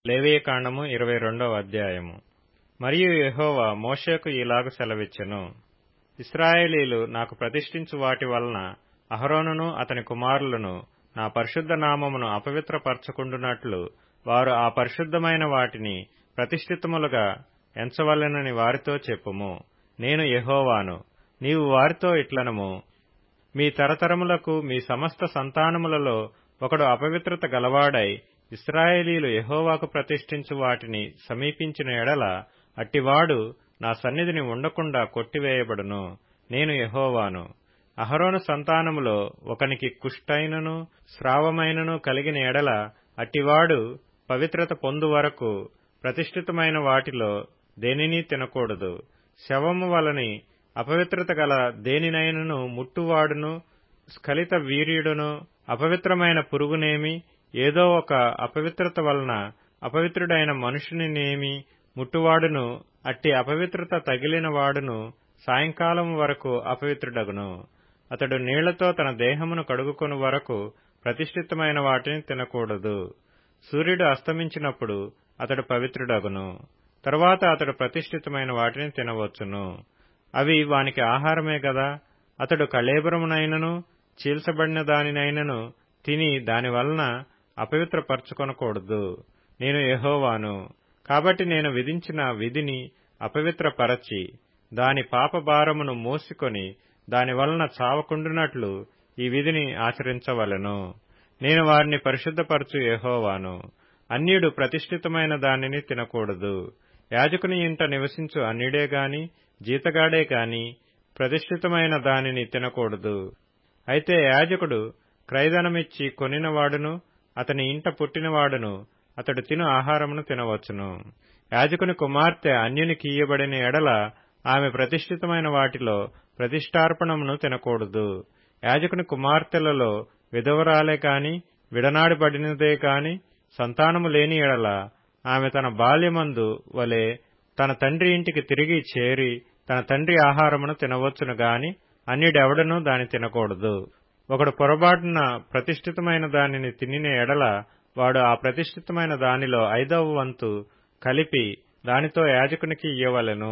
లేవీయకాండము ఇరవై రెండవ అధ్యాయము మరియు యెహోవా మోషేకు ఇలాగు సెలవిచ్చెను ఇస్రాయేలీలు నాకు ప్రతిష్ఠించు వాటి వలన అహరోనును అతని కుమారులను నా పరిశుద్ధ నామమును అపవిత్రపరచకుండునట్లు వారు ఆ పరిశుద్ధమైన వాటిని ప్రతిష్ఠితములుగా ఎంచవలెనని వారితో చెప్పుము నేను యెహోవాను నీవు వారితో ఇట్లనము మీ తరతరములకు మీ సమస్త సంతానములలో ఒకడు అపవిత్రత గలవాడై ఇస్రాయేలీలు యెహోవాకు ప్రతిష్ఠించు వాటిని సమీపించిన ఎడల అట్టివాడు నా సన్నిధిని ఉండకుండా కొట్టివేయబడును నేను యెహోవాను అహరోను సంతానములో ఒకనికి కుష్టైనను స్రావమైనను కలిగిన ఎడల అట్టివాడు పవిత్రత పొందు వరకు ప్రతిష్ఠితమైన వాటిలో దేనినీ తినకూడదు శవము వలని అపవిత్రత గల దేనినైనను ముట్టువాడును స్ఖలిత వీర్యుడును అపవిత్రమైన పురుగునేమి ఏదో ఒక అపవిత్రత వలన అపవిత్రుడైన మనుషునినేమి ముట్టువాడును అట్టి అపవిత్రత తగిలిన వాడును సాయంకాలం వరకు అపవిత్రుడగును అతడు నీళ్లతో తన దేహమును కడుగుకొను వరకు ప్రతిష్ఠితమైన వాటిని తినకూడదు సూర్యుడు అస్తమించినప్పుడు అతడు పవిత్రుడగును తరువాత అతడు ప్రతిష్ఠితమైన వాటిని తినవచ్చును అవి వానికి ఆహారమే గదా అతడు కళేబరమునైనను చీల్చబడిన దానినైనను తిని దానివలన అపవిత్రపరచుకొనకూడదు నేను యెహోవాను కాబట్టి నేను విధించిన విధిని అపవిత్రపరచి దాని పాపభారమును మోసికొని దానివలన చావకుండునట్లు ఈ విధిని ఆచరించవలెను నేను వారిని పరిశుద్ధపరచు యెహోవాను అన్యుడు ప్రతిష్ఠితమైన దానిని తినకూడదు యాజకుని ఇంట నివసించు అన్యుడే గాని జీతగాడే గాని ప్రతిష్ఠితమైన దానిని తినకూడదు అయితే యాజకుడు క్రైదనమిచ్చి కొనినవాడును అతని ఇంట పుట్టినవాడును అతడు తిను ఆహారమును తినవచ్చును యాజకుని కుమార్తె అన్యునికి ఇయ్యబడిన ఎడల ఆమె ప్రతిష్ఠితమైన వాటిలో ప్రతిష్టార్పణమును తినకూడదు యాజకుని కుమార్తెలలో విధవరాలే కాని విడనాడిబడినదే కాని సంతానము లేని ఎడల ఆమె తన బాల్యమందు వలె తన తండ్రి ఇంటికి తిరిగి చేరి తన తండ్రి ఆహారమును తినవచ్చును గాని అన్యుడెవడనూ దాని తినకూడదు ఒకడు పొరబాటున ప్రతిష్ఠితమైన దానిని తినిన ఎడల వాడు ఆ ప్రతిష్ఠితమైన దానిలో ఐదవ వంతు కలిపి దానితో యాజకునికి ఇయ్యవలెను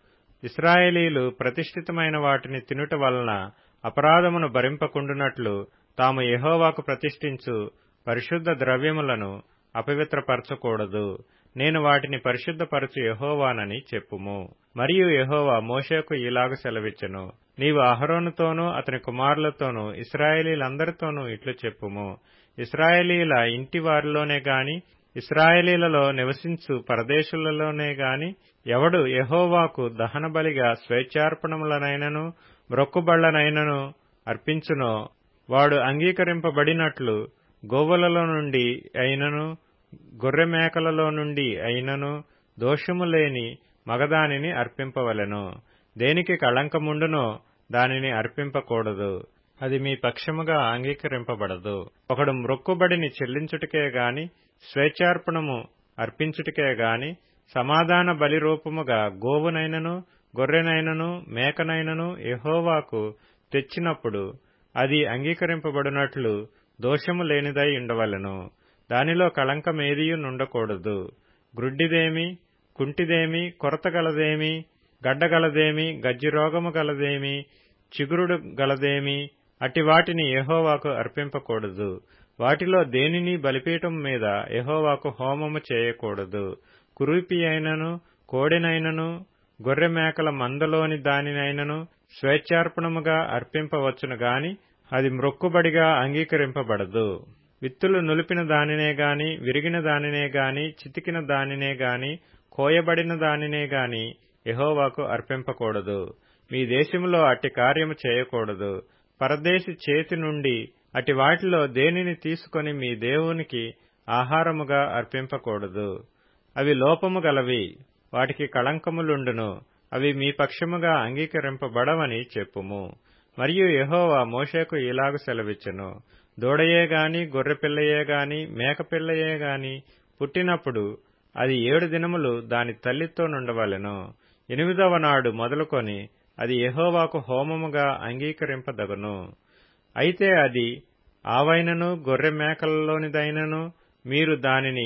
ఇస్రాయేలీలు ప్రతిష్ఠితమైన వాటిని తినుట వలన అపరాధమును భరింపకుండునట్లు తాము యెహోవాకు ప్రతిష్ఠించు పరిశుద్ధ ద్రవ్యములను అపవిత్రపరచకూడదు నేను వాటిని పరిశుద్ధపరచు యెహోవానని చెప్పుము మరియు యెహోవా మోషేకు ఇలాగు సెలవిచ్చెను నీవు అహరోనుతోనూ అతని కుమారులతోనూ ఇస్రాయేలీలందరితోనూ ఇట్లు చెప్పుము ఇస్రాయేలీల ఇంటి వారిలోనే గాని ఇస్రాయేలీలలో నివసించు పరదేశులలోనే గాని ఎవడు యెహోవాకు దహనబలిగా స్వేచ్ఛార్పణములనైనను మ్రొక్కుబళ్లనైనను అర్పించునో వాడు అంగీకరింపబడినట్లు గోవులలో నుండి అయినను గొర్రె మేకలలో నుండి అయినను దోషము లేని మగదానిని అర్పింపవలెను దేనికి కళంకముండునో దానిని అర్పింపకూడదు అది మీ పక్షముగా అంగీకరింపబడదు ఒకడు మ్రొక్కుబడిని చెల్లించుటకే గాని స్వేచ్ఛార్పణము అర్పించుటకే గాని సమాధాన బలి రూపముగా గోవునైనను గొర్రెనైనను మేకనైనను యెహోవాకు తెచ్చినప్పుడు అది అంగీకరింపబడినట్లు దోషము లేనిదై ఉండవలెను దానిలో కళంకమేదియు నుండకూడదు గ్రుడ్డిదేమి కుంటిదేమి కొరతగలదేమి గడ్డగలదేమి గజ్జిరోగము గలదేమి చిగురుడు గలదేమి అట్టి వాటిని యెహోవాకు అర్పింపకూడదు వాటిలో దేనిని బలిపీఠం మీద యెహోవాకు హోమము చేయకూడదు కురూపి అయినను కోడెనైనను గొర్రె మేకల మందలోని దానినైనను స్వేచ్ఛార్పణముగా అర్పింపవచ్చును గాని అది మ్రొక్కుబడిగా అంగీకరింపబడదు విత్తులు నులిపిన దానినే గాని విరిగిన దానినే గాని చితికిన దానినే గాని కోయబడిన దానినే గాని యెహోవాకు అర్పింపకూడదు మీ దేశములో అట్టి కార్యము చేయకూడదు పరదేశి చేతి నుండి అటి వాటిలో దేనిని తీసుకొని మీ దేవునికి ఆహారముగా అర్పింపకూడదు అవి లోపము గలవి వాటికి కళంకములుండును అవి మీ పక్షముగా అంగీకరింపబడవని చెప్పుము మరియు యెహోవా మోషేకు ఇలాగు సెలవిచ్చెను దూడయే గాని గొర్రెపిల్లయే గాని మేకపిల్లయే గాని పుట్టినప్పుడు అది ఏడు దినములు దాని తల్లితో నుండవలెను ఎనిమిదవ నాడు మొదలుకొని అది యెహోవాకు హోమముగా అంగీకరింపదగును అయితే అది ఆవైనను గొర్రె మేకలలోనిదైనను మీరు దానిని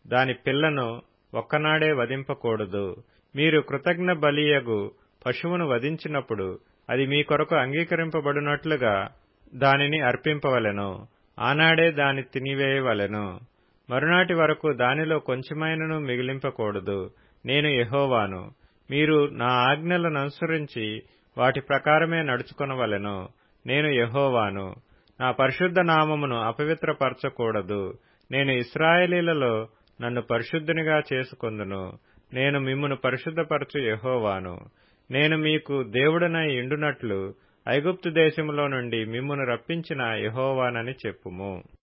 దాని పిల్లను ఒక్కనాడే వధింపకూడదు మీరు కృతజ్ఞ బలియగు పశువును వధించినప్పుడు అది మీ కొరకు అంగీకరింపబడినట్లుగా దానిని అర్పింపవలెను ఆనాడే దాని తినివేయవలెను మరునాటి వరకు దానిలో కొంచెమైనను మిగిలింపకూడదు నేను యహోవాను మీరు నా ఆజ్ఞలను అనుసరించి వాటి ప్రకారమే నడుచుకొనవలెను నేను యహోవాను నా పరిశుద్ధ నామమును అపవిత్రపరచకూడదు నేను ఇస్రాయేలీలలో నన్ను పరిశుద్ధునిగా చేసుకొందును నేను మిమ్మును పరిశుద్ధపరచు యహోవాను నేను మీకు దేవుడనై ఇండునట్లు ఐగుప్తు దేశములో నుండి మిమ్మును రప్పించిన యహోవానని చెప్పుము